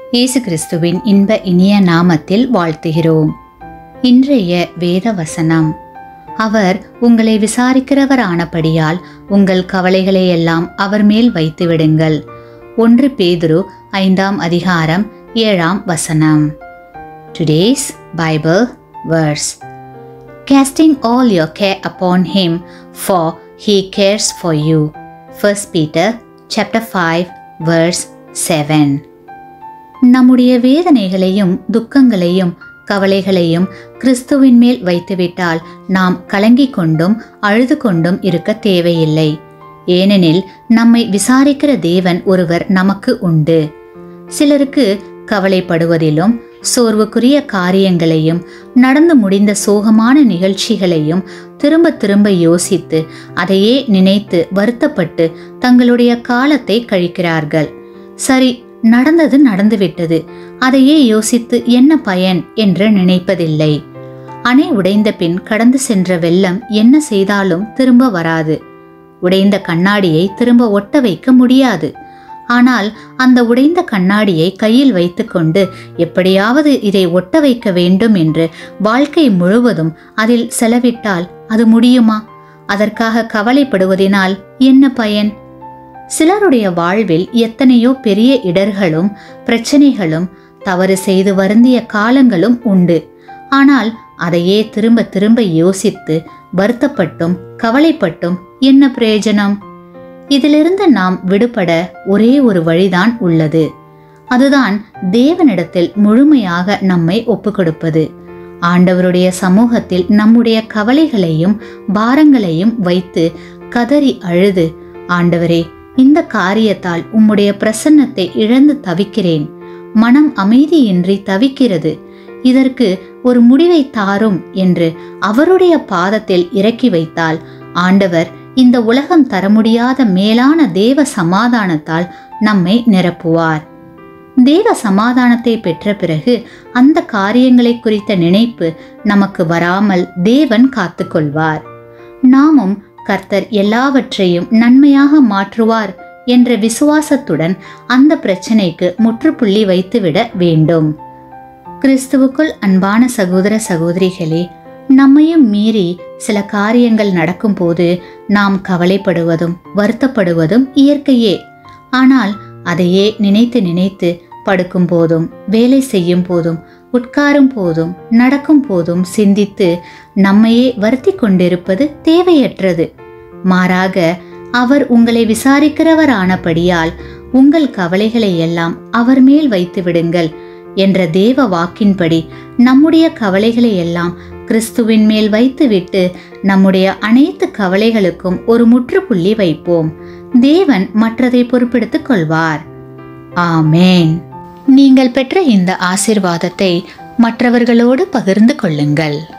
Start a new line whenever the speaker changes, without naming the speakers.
இயேசு கிறிஸ்துவின் இன்ப இனிய நாமத்தில் வாழ்த்துகிறோம் இன்றைய வேத வசனம் அவர் உங்களை விசாரிக்கிறவரானபடியால் உங்கள் கவலைகளை எல்லாம் அவர் மேல் வைத்து விடுங்கள் ஒன்று பேதுரு ஐந்தாம் அதிகாரம் ஏழாம் வசனம் today's Bible verse casting all your care upon him for he cares for you 1 peter chapter 5 verse 7 நம்முடைய வேதனைகளையும் துக்கங்களையும் கவலைகளையும் கிறிஸ்துவின் மேல் வைத்துவிட்டால் நாம் கலங்கிக் கொண்டும் அழுது கொண்டும் இருக்க தேவையில்லை ஏனெனில் நம்மை விசாரிக்கிற தேவன் ஒருவர் நமக்கு உண்டு சிலருக்கு கவலைப்படுவதிலும் சோர்வுக்குரிய காரியங்களையும் நடந்து முடிந்த சோகமான நிகழ்ச்சிகளையும் திரும்ப திரும்ப யோசித்து அதையே நினைத்து வருத்தப்பட்டு தங்களுடைய காலத்தை கழிக்கிறார்கள் சரி நடந்தது நடந்துவிட்டது அதையே யோசித்து என்ன பயன் என்று நினைப்பதில்லை அணை உடைந்த பின் கடந்து சென்ற வெள்ளம் என்ன செய்தாலும் திரும்ப வராது உடைந்த கண்ணாடியை திரும்ப ஒட்ட வைக்க முடியாது ஆனால் அந்த உடைந்த கண்ணாடியை கையில் வைத்துக்கொண்டு எப்படியாவது இதை ஒட்ட வைக்க வேண்டும் என்று வாழ்க்கை முழுவதும் அதில் செலவிட்டால் அது முடியுமா அதற்காக கவலைப்படுவதினால் என்ன பயன் சிலருடைய வாழ்வில் எத்தனையோ பெரிய இடர்களும் பிரச்சனைகளும் தவறு செய்து வருந்திய காலங்களும் உண்டு ஆனால் அதையே திரும்ப திரும்ப யோசித்து வருத்தப்பட்டும் கவலைப்பட்டும் என்ன பிரயோஜனம் இதிலிருந்து நாம் விடுபட ஒரே ஒரு வழிதான் உள்ளது அதுதான் தேவனிடத்தில் முழுமையாக நம்மை ஒப்புக்கொடுப்பது ஆண்டவருடைய சமூகத்தில் நம்முடைய கவலைகளையும் பாரங்களையும் வைத்து கதறி அழுது ஆண்டவரே இந்த காரியத்தால் உம்முடைய பிரசன்னத்தை இழந்து தவிக்கிறேன் மனம் அமைதியின்றி தவிக்கிறது இதற்கு ஒரு முடிவை தாரும் என்று அவருடைய பாதத்தில் இறக்கி வைத்தால் ஆண்டவர் இந்த உலகம் தர முடியாத மேலான தேவ சமாதானத்தால் நம்மை நிரப்புவார் தேவ சமாதானத்தை பெற்ற பிறகு அந்த காரியங்களை குறித்த நினைப்பு நமக்கு வராமல் தேவன் காத்துக்கொள்வார் நாமும் கர்த்தர் எல்லாவற்றையும் நன்மையாக மாற்றுவார் என்ற விசுவாசத்துடன் அந்த பிரச்சனைக்கு முற்றுப்புள்ளி வைத்துவிட வேண்டும் கிறிஸ்துவுக்குள் அன்பான சகோதர சகோதரிகளே நம்மையும் மீறி சில காரியங்கள் நடக்கும்போது நாம் கவலைப்படுவதும் வருத்தப்படுவதும் இயற்கையே ஆனால் அதையே நினைத்து நினைத்து படுக்கும் போதும் வேலை செய்யும் போதும் உட்காரும் போதும் நடக்கும் போதும் சிந்தித்து நம்மையே வருத்தி கொண்டிருப்பது தேவையற்றது மாறாக அவர் உங்களை விசாரிக்கிறவரானபடியால் உங்கள் கவலைகளை எல்லாம் அவர் மேல் வைத்து விடுங்கள் என்ற தேவ வாக்கின்படி நம்முடைய கவலைகளை எல்லாம் கிறிஸ்துவின் மேல் வைத்துவிட்டு நம்முடைய அனைத்து கவலைகளுக்கும் ஒரு முற்றுப்புள்ளி வைப்போம் தேவன் மற்றதை பொறுப்பெடுத்துக் கொள்வார் ஆமேன் நீங்கள் பெற்ற இந்த ஆசிர்வாதத்தை மற்றவர்களோடு பகிர்ந்து கொள்ளுங்கள்